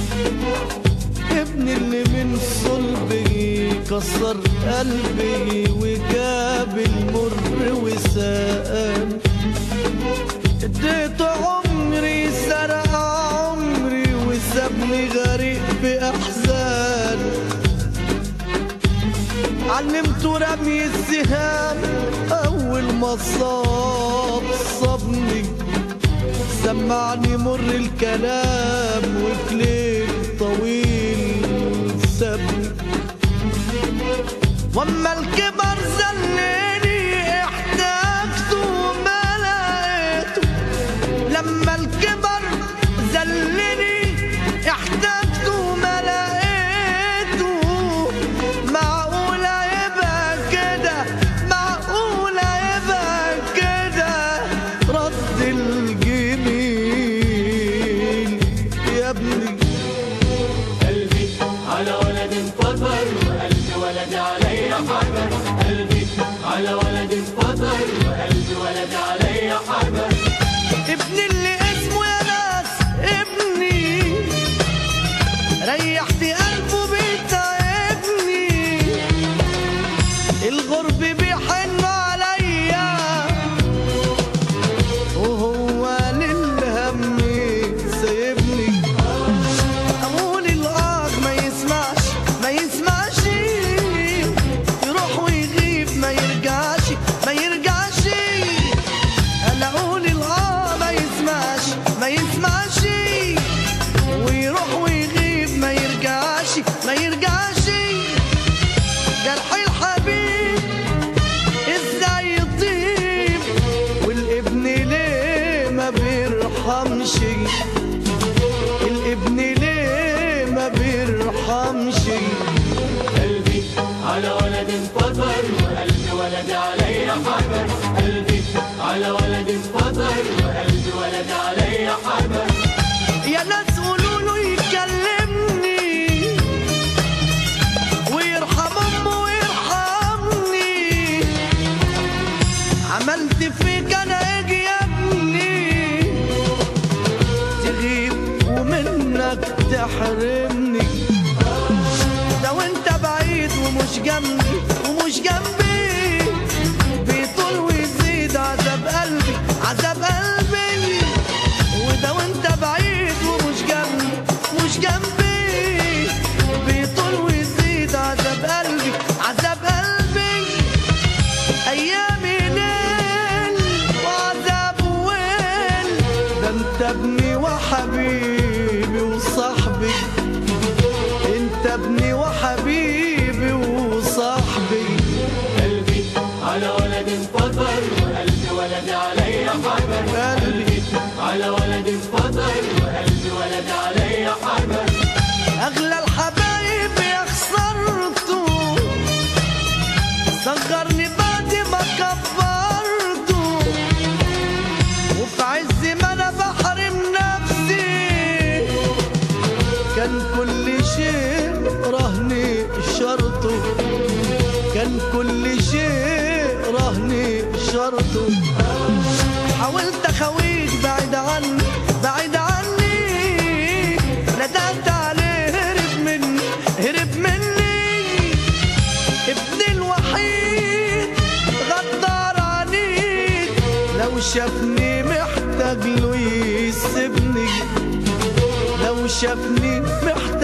ابني اللي من صلبي كسر قلبي وجاب المر وسقاني اديت عمري سرق عمري وسابني غريق بأحزان علمته رمي السهام أول ما صاب صابني سمعني مر الكلام وفي ليل طويل سابني واما الكبر زنني احتاجته ما لقيته لما الكبر زلني احتاجته ما لقيته معقولة يبقى كده معقولة يبقى كده رد الجميل يا ابني قلبي على ولد انفطر وقلب ولد علي حجر قلبي على ولد انفطر وقلب ولد علي حجر ابني اللي اسمه يا ناس ابني ريحت قلبه بيتعبني الغرب بيحن عليا وهو للهم سايبني اقول الغاق ما يسمعش ما يسمعش يروح ويغيب ما يرجعش ما يرجعش انا اقول الغاق ما يسمعش ما يسمعش ويروح ويغيب ما يرجعش ما يرجعش جرح الحبيب ازاي يطيب والابن ليه ما بيرحمش الابن ليه ما بيرحمش قلبي على ولد انفطر وقلب ولد علي حجر قلبي على ولد انفطر وقلب ولد علي حجر يا ناس قولوا له يكلمني ويرحم امه ويرحمني عملت فيك انا اجي يا ابني تغيب ومنك تحرمني ده وانت بعيد ومش جنبي ومش جنبي بيطول ويزيد عذاب قلبي عذاب قلبي وده وانت بعيد ومش جنبي مش جنبي بيطول ويزيد عذاب قلبي عذاب قلبي ايامي ليل وعذاب ويل ده انت ابني وحبيبي وصاحبي انت ابني وحبيبي وصاحبي قلبي على ولد انفطر وقلب ولد علي حجر قلبي على ولد انفطر وقلب ولد علي حجر اغلى الحبايب يا خسرته صغرني بعد ما كبرته وفي عز ما انا بحرم نفسي كان كل شيء رهني شرطه كان كل شيء رهني شرطه حاولت اخويك بعيد عني بعيد عني ندمت عليه هرب مني هرب مني ابني الوحيد غدار عنيد لو شافني محتاج له يسيبني لو شافني محتاج